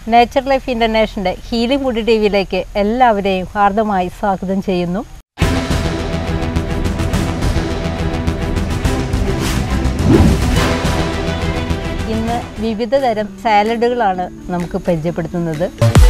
Nature life ഇൻ്റർനാഷണൻ്റെ healing food T വിയിലേക്ക് എല്ലാവരെയും ഹാർദമായി സ്വാഗതം ചെയ്യുന്നു ഇന്ന് വിവിധ തരം സാലഡുകളാണ് നമുക്ക് പരിചയപ്പെടുത്തുന്നത്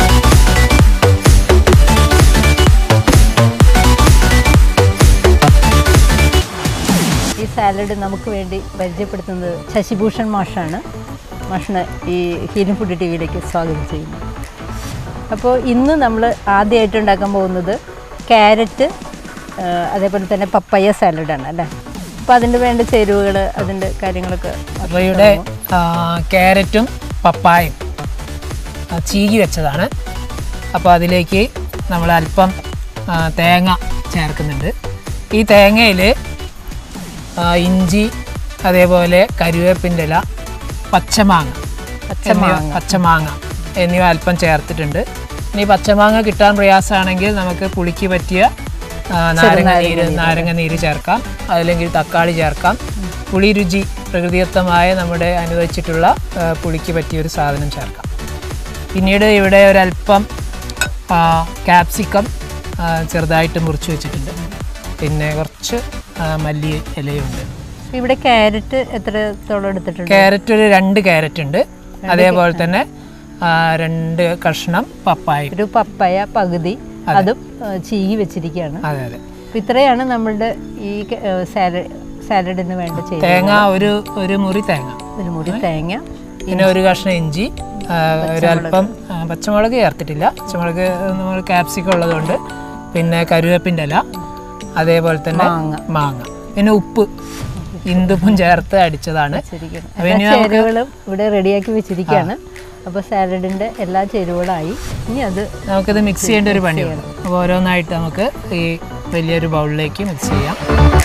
ഈ സാലഡ് നമുക്ക് വേണ്ടി പരിചയപ്പെടുത്തുന്നത് ശശിഭൂഷൺ മാഷാണ് മാഷിന് ഈ ഹീലിംഗ് ഫുഡ് ടി വിയിലേക്ക് സ്വാഗതം ചെയ്യുന്നു അപ്പോൾ ഇന്ന് നമ്മൾ ആദ്യമായിട്ട് ഉണ്ടാക്കാൻ പോകുന്നത് ക്യാരറ്റ് അതേപോലെ തന്നെ പപ്പയ സാലഡാണ് അല്ലേ അപ്പോൾ അതിൻ്റെ വേണ്ട ചേരുവകൾ അതിൻ്റെ കാര്യങ്ങളൊക്കെ അപ്പോൾ ഇവിടെ ആ, ക്യാരറ്റും പപ്പായും ആ, ചീകി വെച്ചതാണ് അപ്പോൾ അതിലേക്ക് നമ്മൾ അല്പം ആ, തേങ്ങ ചേർക്കുന്നുണ്ട് ഈ തേങ്ങയിൽ ഇഞ്ചി അതേപോലെ കരിവേപ്പിൻ്റെ ഇല പച്ചമാങ്ങ എന്നിവ പച്ചമാങ്ങ എന്നിവ അല്പം ചേർത്തിട്ടുണ്ട് ഇനി പച്ചമാങ്ങ കിട്ടാൻ പ്രയാസമാണെങ്കിൽ നമുക്ക് പുളിക്ക് പറ്റിയ ആ, നാരങ്ങ നീര് നാരങ്ങ നീര് ചേർക്കാം അല്ലെങ്കിൽ തക്കാളി ചേർക്കാം പുളി രുചി പ്രകൃതിദത്തമായ നമ്മുടെ അനുവദിച്ചിട്ടുള്ള ആ, പുളിക്ക് പറ്റിയ ഒരു സാധനം ചേർക്കാം പിന്നീട് ഇവിടെ ഒരല്പം ക്യാപ്സിക്കം ചെറുതായിട്ട് മുറിച്ച് വെച്ചിട്ടുണ്ട് പിന്നെ കുറച്ച് ആ, മല്ലി ഇലയുണ്ട് ഇവിടെ ക്യാരറ്റ് എത്രത്തോളം എടുത്തിട്ടുണ്ട് ക്യാരറ്റ് ഒരു രണ്ട് ക്യാരറ്റ് ഉണ്ട് അതേപോലെ തന്നെ ആ, രണ്ട് കഷ്ണം പപ്പായ ഒരു പപ്പയ പകുതി അതും ആ, ചീകി വെച്ചിരിക്കുകയാണ് അതെ അതെ അപ്പോൾ ഇത്രയാണ് നമ്മളുടെ ഈ സാലഡ് സാലഡിന് വേണ്ട ചെയ്യുന്നത് തേങ്ങ ഒരു ഒരു മുറി തേങ്ങ ഒരു മുറി തേങ്ങ പിന്നെ ഒരു കഷ്ണം ഇഞ്ചി ആ, ഒരല്പം ആ, പച്ചമുളക് ചേർത്തിട്ടില്ല പച്ചമുളക് നമ്മൾ ക്യാപ്സിക്കം ഉള്ളതുകൊണ്ട് പിന്നെ കരുവേപ്പിൻ്റെ ഇല അതേപോലെ തന്നെ മാങ്ങ. മാങ്ങ പിന്നെ ഉപ്പ് ഇന്ദുപ്പും ചേർത്ത് അടിച്ചതാണ് വെച്ചിരിക്കുകയാണ് അപ്പോൾ എല്ലാ ഇനി നമുക്ക് ചേരുവകളും ഇവിടെ റെഡിയാക്കി വെച്ചിരിക്കുകയാണ് അപ്പോൾ സാലഡിൻ്റെ എല്ലാ ചേരുവകളായി ഇനി അത് നമുക്കിത് മിക്സ് ചെയ്യേണ്ട ഒരു പണിയുണ്ട് അപ്പോൾ ഓരോന്നായിട്ട് നമുക്ക് ഈ വലിയൊരു ബൗളിലേക്ക് മിക്സ് ചെയ്യാം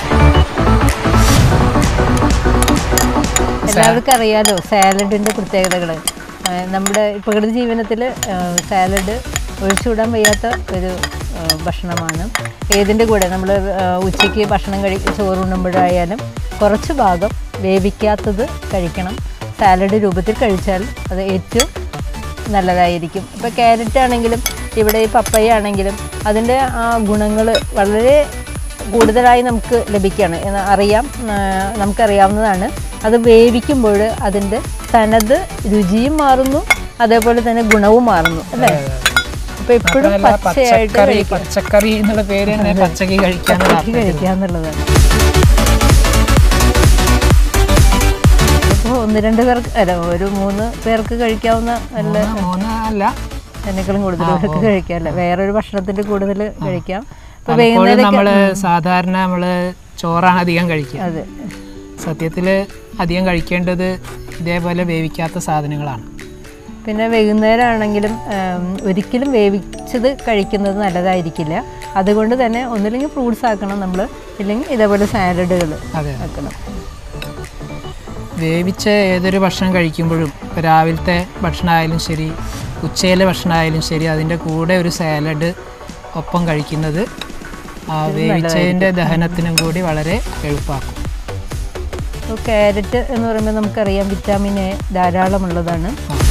എല്ലാവർക്കും അറിയാലോ സാലഡിൻ്റെ പ്രത്യേകതകൾ നമ്മുടെ പ്രകൃതി ജീവനത്തിൽ സാലഡ് ഒഴിച്ചുവിടാൻ വയ്യാത്ത ഒരു ആ, ഭക്ഷണമാണ് ഏതിൻ്റെ കൂടെ നമ്മൾ ഉച്ചയ്ക്ക് ഭക്ഷണം കഴി ചോറുണ്ണുമ്പോഴായാലും കുറച്ച് ഭാഗം വേവിക്കാത്തത് കഴിക്കണം സാലഡ് രൂപത്തിൽ കഴിച്ചാൽ അത് ഏറ്റവും നല്ലതായിരിക്കും ഇപ്പോൾ ക്യാരറ്റ് ആണെങ്കിലും ഇവിടെ ഈ പപ്പയ ആണെങ്കിലും അതിൻ്റെ ആ ഗുണങ്ങൾ വളരെ കൂടുതലായി നമുക്ക് ലഭിക്കുകയാണ് എന്ന് അറിയാം ആ, നമുക്കറിയാവുന്നതാണ് അത് വേവിക്കുമ്പോൾ അതിൻ്റെ തനത് രുചിയും മാറുന്നു അതേപോലെ തന്നെ ഗുണവും മാറുന്നു അല്ലേ അപ്പോൾ എപ്പോഴും മാത്രമല്ല പച്ചയായിട്ട് പച്ചക്കറി പച്ചക്കറി എന്നുള്ള പേര് തന്നെ പച്ചക്ക് കഴിക്കാനുള്ള കഴിക്കുക കഴിക്കുക എന്നുള്ളതാണ് അപ്പോൾ ഒന്ന് രണ്ട് പേർക്ക് അല്ല ഒരു മൂന്ന് പേർക്ക് കഴിക്കാവുന്ന നല്ല മൂന്ന് മൂന്ന് അല്ല അതിനേക്കാളും കൂടുതൽ പേർക്ക് കഴിക്കാമല്ലോ വേറൊരു ഭക്ഷണത്തിൻ്റെ കൂടുതൽ കഴിക്കാം ഇപ്പോൾ പലപ്പോഴും വൈകുന്നേരം നമ്മൾ സാധാരണ നമ്മൾ ചോറാണ് അധികം കഴിക്കുക അതെ സത്യത്തിൽ അധികം കഴിക്കേണ്ടത് ഇതേപോലെ വേവിക്കാത്ത സാധനങ്ങളാണ് പിന്നെ വൈകുന്നേരം ആണെങ്കിലും ഉം, ഒരിക്കലും വേവിച്ചത് കഴിക്കുന്നത് നല്ലതായിരിക്കില്ല അതുകൊണ്ട് തന്നെ ഒന്നില്ലെങ്കിൽ ഫ്രൂട്ട്സ് ആക്കണം നമ്മൾ ഇല്ലെങ്കിൽ ഇതേപോലെ സാലഡുകൾ അതെ ആക്കണം വേവിച്ച ഏതൊരു ഭക്ഷണം കഴിക്കുമ്പോഴും ഇപ്പോൾ രാവിലത്തെ ഭക്ഷണമായാലും ശരി ഉച്ചയിലെ ഭക്ഷണമായാലും ശരി അതിൻ്റെ കൂടെ ഒരു സാലഡ് ഒപ്പം കഴിക്കുന്നത് ആ വേവിച്ചതിൻ്റെ ദഹനത്തിനും കൂടി വളരെ എളുപ്പമാക്കും അപ്പോൾ ക്യാരറ്റ് എന്ന് പറയുമ്പോൾ നമുക്കറിയാം വിറ്റാമിൻ എ ധാരാളമുള്ളതാണ്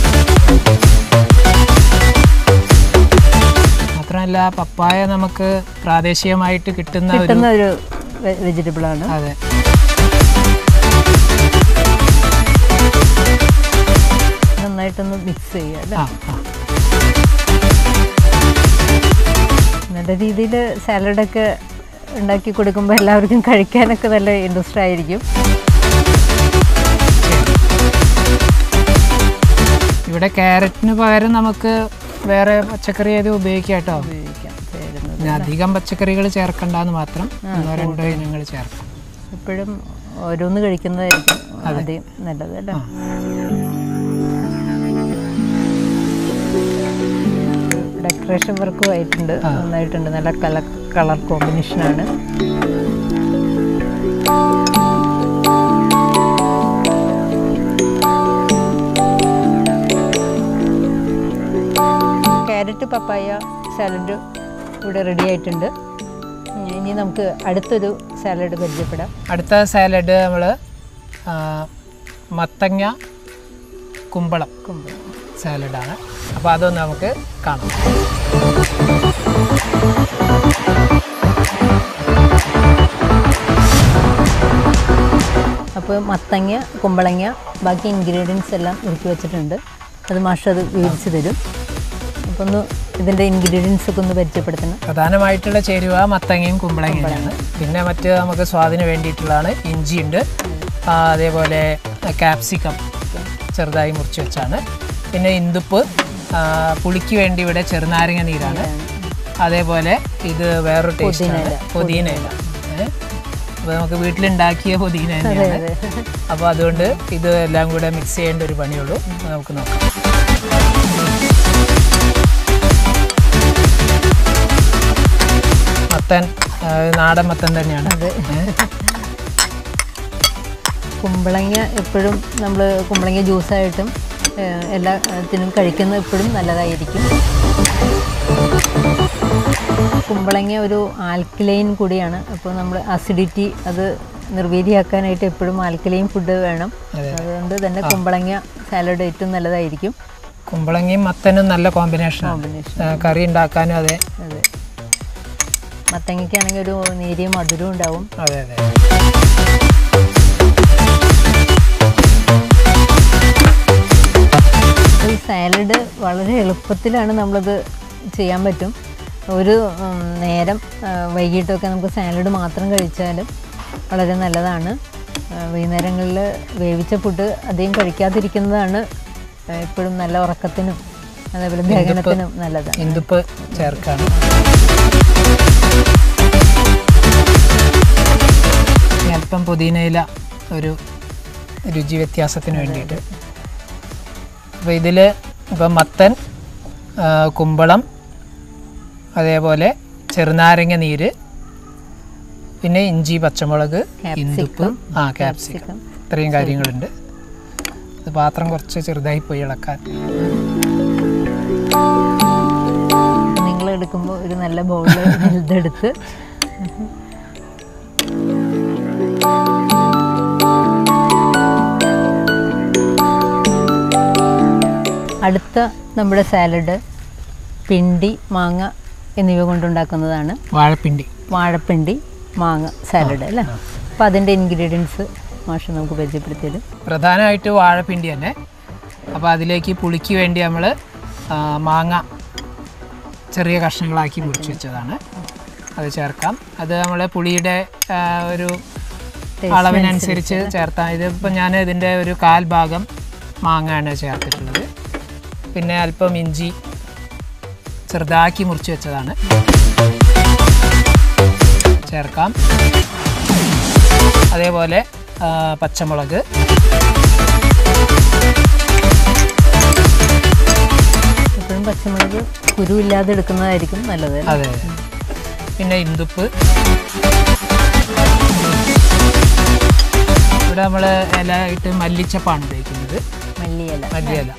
മാത്രമല്ല പപ്പായ നമുക്ക് പ്രാദേശികമായിട്ട് കിട്ടുന്ന ഒരു കിട്ടുന്ന ഒരു വെജിറ്റബിളാണ് അതെ നന്നായിട്ടൊന്ന് മിക്സ് ചെയ്യുക അല്ലേ ആ ആ നല്ല രീതിയിൽ സാലഡൊക്കെ ഉണ്ടാക്കി കൊടുക്കുമ്പോൾ എല്ലാവർക്കും കഴിക്കാനൊക്കെ നല്ല ഇൻട്രസ്റ്റ് ആയിരിക്കും ഇവിടെ ക്യാരറ്റിന് പകരം നമുക്ക് വേറെ പച്ചക്കറി ഏത് ഉപയോഗിക്കാം കേട്ടോ ഉപയോഗിക്കാം ചേരുന്നത് പിന്നെ അധികം പച്ചക്കറികൾ ചേർക്കണ്ടെന്ന് മാത്രം ഒന്നോ രണ്ടോ ഇനങ്ങൾ ചേർക്കാം എപ്പോഴും ഓരോന്ന് കഴിക്കുന്നതായിരിക്കും ആദ്യം നല്ലത് അല്ലേ ഡെക്കറേഷൻ വർക്കും ആയിട്ടുണ്ട് നന്നായിട്ടുണ്ട് നല്ല കളർ കളർ കോമ്പിനേഷനാണ് ക്യാരറ്റ് പപ്പായ സാലഡ് ഇവിടെ റെഡി ആയിട്ടുണ്ട് ഇനി നമുക്ക് അടുത്തൊരു സാലഡ് പരിചയപ്പെടാം അടുത്ത സാലഡ് നമ്മൾ മത്തങ്ങ കുമ്പളം കുമ്പളം സാലഡാണ് അപ്പോൾ അതൊന്ന് നമുക്ക് കാണാം അപ്പോൾ മത്തങ്ങ കുമ്പളങ്ങ ബാക്കി ഇൻഗ്രീഡിയൻസ് എല്ലാം ഒരുക്കി വെച്ചിട്ടുണ്ട് അത് മാഷ് അത് വിവരിച്ച് തരും അപ്പോൾ ഒന്ന് ഇതിൻ്റെ ഇൻഗ്രീഡിയൻസ് ഒക്കെ ഒന്ന് പരിചയപ്പെടുത്തണം പ്രധാനമായിട്ടുള്ള ചേരുവ മത്തങ്ങയും കുമ്പളങ്ങയാണ് പിന്നെ മറ്റ് നമുക്ക് സ്വാദിന് വേണ്ടിയിട്ടുള്ളതാണ് ഇഞ്ചിയുണ്ട് ആ, അതേപോലെ ക്യാപ്സിക്കം ചെറുതായി മുറിച്ച് വെച്ചാണ് പിന്നെ ഇന്ദുപ്പ് ആ, പുളിക്ക് വേണ്ടി ഇവിടെ ചെറുനാരങ്ങ നീരാണ് അതേപോലെ ഇത് വേറൊരു ടേസ്റ്റാണ് പുതിന ഇല അപ്പോൾ നമുക്ക് വീട്ടിലുണ്ടാക്കിയ പുതിന തന്നെയാണ് അതെ അപ്പോൾ അതുകൊണ്ട് ഇത് എല്ലാം കൂടെ മിക്സ് ചെയ്യേണ്ട ഒരു പണിയുള്ളൂ അത് നമുക്ക് നോക്കാം മത്തൻ ആ, നാടൻ മത്തൻ തന്നെയാണ് അതെ ഏ? കുമ്പളങ്ങ എപ്പോഴും നമ്മൾ കുമ്പളങ്ങ ജ്യൂസായിട്ടും ഏഹ്, എല്ലാത്തിനും കഴിക്കുന്നത് എപ്പോഴും നല്ലതായിരിക്കും കുമ്പളങ്ങ ഒരു ആൽക്കലൈൻ കൂടിയാണ് അപ്പോൾ നമ്മൾ അസിഡിറ്റി അത് നിർവീര്യമാക്കാനായിട്ട് എപ്പോഴും ആൽക്കലൈൻ ഫുഡ് വേണം അതെ. അതുകൊണ്ട് തന്നെ കുമ്പളങ്ങ സാലഡ് ഏറ്റവും നല്ലതായിരിക്കും കുമ്പളങ്ങയും മത്തനും നല്ല കോമ്പിനേഷനാണ് കോമ്പിനേഷൻ ആ, കറി ഉണ്ടാക്കാനും അതെ അതെ മത്തങ്ങയ്ക്കാണെങ്കിൽ ഒരു നേരിയ മധുരം ഉണ്ടാവും അതെ അതെ ഈ സാലഡ് വളരെ എളുപ്പത്തിലാണ് നമ്മളത് ചെയ്യാൻ പറ്റും ഒരു ഉം, നേരം ആ, വൈകിട്ടൊക്കെ നമുക്ക് സാലഡ് മാത്രം കഴിച്ചാലും വളരെ നല്ലതാണ് ആ, വൈകുന്നേരങ്ങളിൽ വേവിച്ച ഫുഡ് അധികം കഴിക്കാതിരിക്കുന്നതാണ് ആ, എപ്പോഴും നല്ല ഉറക്കത്തിനും അതേപോലെ ദഹനത്തിനും നല്ലതാണ് ഇന്ദുപ്പ് ചേർക്കാണ് ഇനി അല്പം പുതിനയില ഒരു രുചി വ്യത്യാസത്തിന് വേണ്ടിയിട്ട് അപ്പോൾ ഇതിൽ ഇപ്പം മത്തൻ ആ, കുമ്പളം അതേപോലെ ചെറുനാരങ്ങ നീര് പിന്നെ ഇഞ്ചി പച്ചമുളക് ഇന്ദുപ്പ് ആ ക്യാപ്സിക്കം ഇത്രയും കാര്യങ്ങളുണ്ട് ഇത് പാത്രം കുറച്ച് ചെറുതായി പോയി ഇളക്കാൻ നിങ്ങൾ എടുക്കുമ്പോൾ ഒരു നല്ല ബൗളിൽ ഇതെടുത്ത് അടുത്ത നമ്മുടെ സാലഡ് പിണ്ടി മാങ്ങ എന്നിവ കൊണ്ടുണ്ടാക്കുന്നതാണ് വാഴപ്പിണ്ടി വാഴപ്പിണ്ടി മാങ്ങ സാലഡ് അല്ലേ അപ്പോൾ അതിൻ്റെ ഇൻഗ്രീഡിയൻസ് മാഷ് നമുക്ക് പരിചയപ്പെടുത്തിയത് പ്രധാനമായിട്ട് വാഴപ്പിണ്ടി തന്നെ അപ്പോൾ അതിലേക്ക് പുളിക്ക് വേണ്ടി നമ്മൾ മാങ്ങ ചെറിയ കഷ്ണങ്ങളാക്കി മുറിച്ച് വെച്ചതാണ് അത് ചേർക്കാം അത് നമ്മൾ പുളിയുടെ ആ, ഒരു അളവിനനുസരിച്ച് ചേർത്താം ഇതിപ്പോൾ ഞാൻ ഇതിൻ്റെ ഒരു കാൽ ഭാഗം മാങ്ങയാണ് ചേർത്തിട്ടുള്ളത് പിന്നെ അല്പം ഇഞ്ചി ചെറുതാക്കി മുറിച്ച് വെച്ചതാണ് ചേർക്കാം അതേപോലെ ആ, പച്ചമുളക് എപ്പോഴും പച്ചമുളക് കുരുവില്ലാതെ എടുക്കുന്നതായിരിക്കും നല്ലത് അതെ പിന്നെ ഇന്ദുപ്പ് ഇവിടെ നമ്മൾ ഇല ഇട്ട് മല്ലിച്ചപ്പാണ് ഉപയോഗിക്കുന്നത് മല്ലിയില മല്ലിയില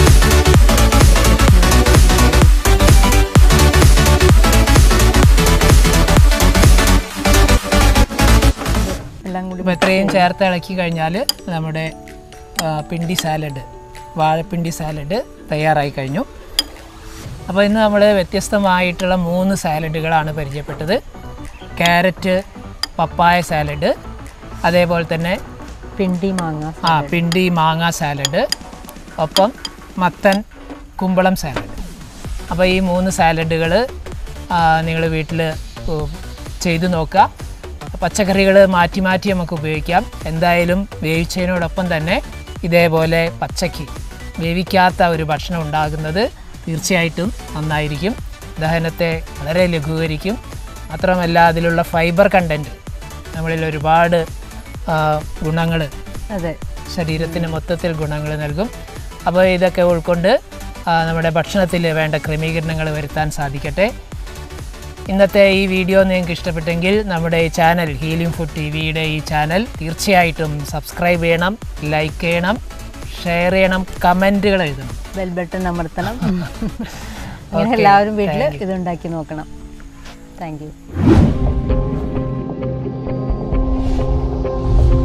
എല്ലാം കൂടി ഇപ്പോൾ ഇത്രയും ചേർത്ത് ഇളക്കി കഴിഞ്ഞാൽ നമ്മുടെ ആ, പിണ്ടി സാലഡ് വാഴപ്പിണ്ടി സാലഡ് തയ്യാറായി കഴിഞ്ഞു അപ്പോൾ ഇന്ന് നമ്മൾ വ്യത്യസ്തമായിട്ടുള്ള മൂന്ന് സാലഡുകളാണ് പരിചയപ്പെട്ടത് ക്യാരറ്റ് പപ്പായ സാലഡ് അതേപോലെ തന്നെ പിണ്ടി മാങ്ങ ആ പിണ്ടി മാങ്ങ സാലഡ് ഒപ്പം മത്തൻ കുമ്പളം സാലഡ് അപ്പോൾ ഈ മൂന്ന് സാലഡുകൾ നിങ്ങൾ വീട്ടിൽ ചെയ്തു നോക്കുക പച്ചക്കറികൾ മാറ്റി മാറ്റി നമുക്ക് ഉപയോഗിക്കാം എന്തായാലും വേവിച്ചതിനോടൊപ്പം തന്നെ ഇതേപോലെ പച്ചക്ക് വേവിക്കാത്ത ഒരു ഭക്ഷണം ഉണ്ടാകുന്നത് തീർച്ചയായിട്ടും നന്നായിരിക്കും ദഹനത്തെ വളരെ ലഘൂകരിക്കും മാത്രമല്ല അതിലുള്ള ഫൈബർ കണ്ടൻറ്റ് നമ്മളിൽ ഒരുപാട് ഗുണങ്ങൾ അതെ ശരീരത്തിന് മൊത്തത്തിൽ ഗുണങ്ങൾ നൽകും അപ്പോൾ ഇതൊക്കെ ഉൾക്കൊണ്ട് ആ, നമ്മുടെ ഭക്ഷണത്തിൽ വേണ്ട ക്രമീകരണങ്ങൾ വരുത്താൻ സാധിക്കട്ടെ ഇന്നത്തെ ഈ വീഡിയോ നിങ്ങൾക്ക് ഇഷ്ടപ്പെട്ടെങ്കിൽ നമ്മുടെ ഈ ചാനൽ ഹീലിംഗ് ഫുഡ് ടി വിയുടെ ഈ ചാനൽ തീർച്ചയായിട്ടും സബ്സ്ക്രൈബ് ചെയ്യണം ലൈക്ക് ചെയ്യണം ഷെയർ ചെയ്യണം കമൻറ്റുകൾ എഴുതണം ബെൽ ബട്ടൺ അമർത്തണം ഇങ്ങനെ എല്ലാവരും വീട്ടിൽ ഇതുണ്ടാക്കി നോക്കണം താങ്ക് യു